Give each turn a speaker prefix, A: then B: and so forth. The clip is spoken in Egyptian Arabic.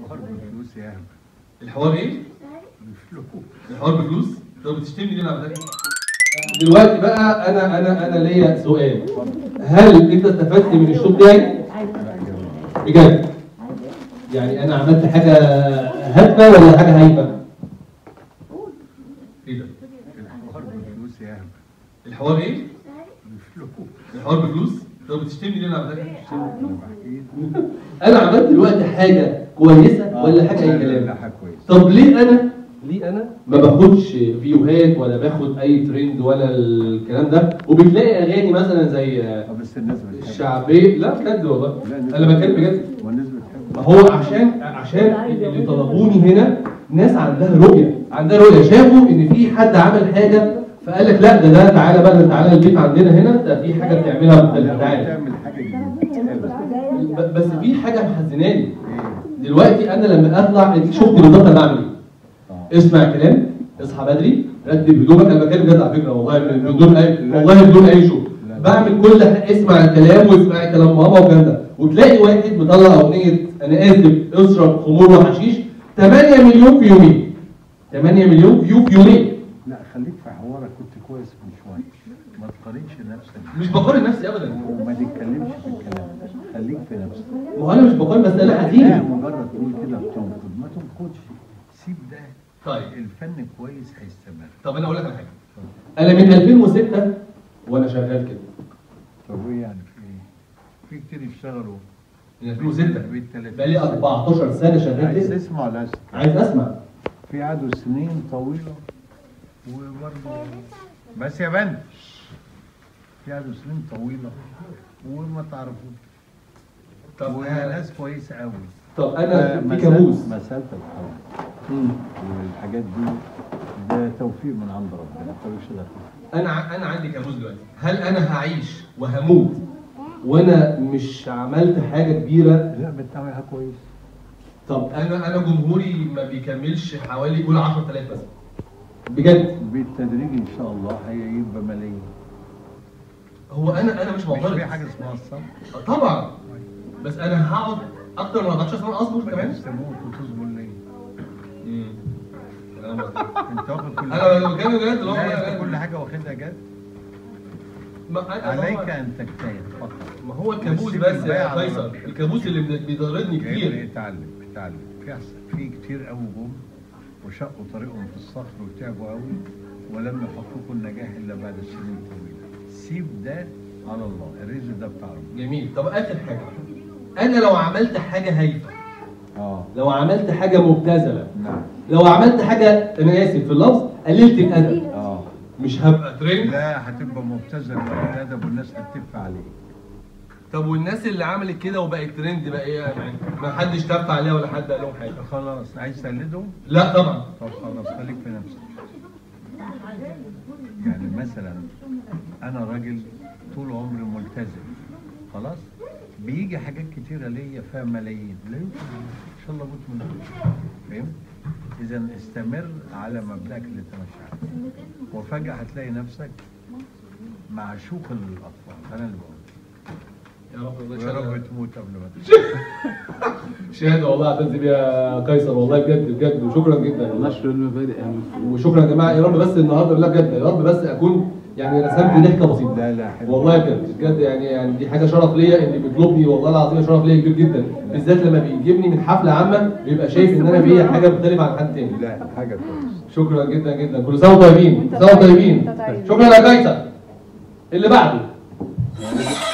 A: الحوار بفلوس يا هبه
B: الحوار ايه؟
A: بفلوس
B: الحوار بفلوس؟ طب بتشتمني ليه انا عملت دلوقتي بقى انا انا انا ليا سؤال هل انت استفدت من الشغل بتاعي؟
A: لا جميل
B: بجد يعني انا عملت حاجه هادفه ولا حاجه هايفه؟ ايه ده؟
A: الحوار بفلوس يا هبه
B: الحوار ايه؟
A: بفلوس
B: الحوار بفلوس؟ طب بتشتمني ليه انا عملت
A: انا بحكي
B: انا عملت دلوقتي حاجه كويسه ولا حاجه اي كلام؟
A: لا حاجه كويسه
B: طب ليه انا ليه انا ما باخدش فيوهات ولا باخد اي ترند ولا الكلام ده وبتلاقي اغاني مثلا زي
A: اه بس الناس بتحب
B: الشعبيه لا بجد والله
A: لا، الناس-
B: انا بتكلم بجد
A: والناس بتحب
B: ما هو عشان عشان اللي طلبوني هنا ناس عندها رؤيه عندها رؤيه شافوا ان في حد عمل حاجه فقال لك لا ده ده تعالى بقى ده تعالى البيت عندنا هنا ده في حاجه بتعملها مختلفه تعالى
A: تعمل حاجه جديده حلوه
B: ب- بس في حاجه محزناني
A: ايه
B: دلوقتي انا لما اطلع انت شفت بالظبط انا بعمل ايه
A: اه
B: اسمع كلام اصحى بدري رتب هدومك انا بتكلم بجد على فكره والله من بدون اي والله بدون اي شغل
A: لا.
B: بعمل كل ح- اسمع الكلام واسمع كلام ماما والكلام ده وتلاقي واحد مطلع اغنيه انا اسف اشرب خمور وحشيش 8 مليون في يومين 8 مليون فيو في يومين
A: لا خليك في حوارك كنت كويس من شويه ما تقارنش نفسك
B: مش بقارن نفسي ابدا
A: وما تتكلمش في الكلام خليك في نفسك
B: ما هو انا مش بقارن بس انا
A: لا
B: حزين
A: مجرد تقول كده بتنقد ما تنقدش سيب ده
B: طيب
A: الفن كويس هيستمر
B: طب انا اقول لك على حاجه انا من 2006 وانا شغال كده
A: طب ايه يعني في ايه؟ في كتير يشتغلوا
B: من 2006
A: بالتلاتين.
B: بقالي 14 سنه شغال
A: عايز
B: كده
A: تسمع ولا عايز
B: عايز اسمع
A: في عدو سنين طويلة وبرضه بس يا بنت في عدو سنين طويلة وما تعرفوش
B: طب
A: وناس كويسة قوي
B: طب انا في
A: مسألة-
B: كابوس
A: مسألة الحب والحاجات دي ده توفيق من عند ربنا ما تقولش ده
B: انا ع- انا عندي كابوس دلوقتي هل انا هعيش وهموت وانا مش عملت حاجه كبيره
A: لا بتعملها كويس
B: طب انا انا جمهوري ما بيكملش حوالي قول 10000 بس بجد
A: بالتدريج ان شاء الله هيبقى ملايين
B: هو انا انا مش
A: مش
B: معترض
A: في حاجة اسمها الصبر
B: طبعا بس انا هقعد اكتر من 14 سنه اصبر كمان
A: بس تموت وتصبر ليه؟
B: امم كلام لطيف.
A: انت واخد كل
B: انا بتكلم بجد اللي هو
A: لا انت كل حاجة واخدها جد
B: ما- أنا-
A: عليك
B: هو-
A: ان تجتهد فقط
B: ما هو الكابوس
A: والسيب
B: بس
A: الباقي
B: يا
A: على
B: قيصر
A: ربنا.
B: الكابوس اللي بيضرني
A: جايب
B: كتير
A: اتعلم اتعلم في أحسن- في كتير قوي جم وشقوا طريقهم في الصخر وتعبوا قوي ولم يحققوا النجاح الا بعد سنين طويله سيب ده على الله الرزق ده بتاع ربنا
B: جميل طب اخر حاجه انا لو عملت حاجه هايفه
A: اه
B: لو عملت حاجه مبتذله
A: نعم
B: لو عملت حاجه انا اسف في اللفظ قللت الادب
A: اه
B: مش هبقى ترند
A: لا هتبقى مبتذل ولا الادب والناس هتتف عليك
B: طب والناس اللي عملت كده وبقت ترند بقى ايه يعني ما حدش تف عليها ولا حد قال لهم حاجه
A: خلاص عايز تقلدهم
B: لا طبعا
A: طب خلاص خليك في نفسك يعني مثلا انا راجل طول عمري ملتزم خلاص بيجي حاجات كتيره ليا فيها ملايين لا يمكن ان شاء الله اموت من دول فهمت اذا استمر على مبدأك اللي تمشي عليه وفجأة هتلاقي نفسك معشوق الاطفال انا اللي بقول
B: يا رب
A: ويا رب تموت قبل ما تموت
B: شهاده والله اعتز بيها يا قيصر والله بجد بجد وشكرا جدا
C: نشر المبادئ يعني
B: وشكرا يا جماعه يا رب بس النهارده بالله بجد يا رب بس اكون يعني رسمت ضحكه بسيطه
A: لا لا حلو
B: والله بجد بجد يعني يعني دي حاجه شرف ليا اللي بيطلبني والله العظيم شرف ليا كبير جدا بالذات لما بيجيبني من حفله عامه بيبقى شايف ان انا بيا حاجه مختلفه عن حد تاني
A: لا حاجه كويسه
B: شكرا جدا جدا كل سنه وانتم طيبين كل سنه وانتم طيبين
D: وأنت طيب.
B: شكرا يا قيصر اللي بعده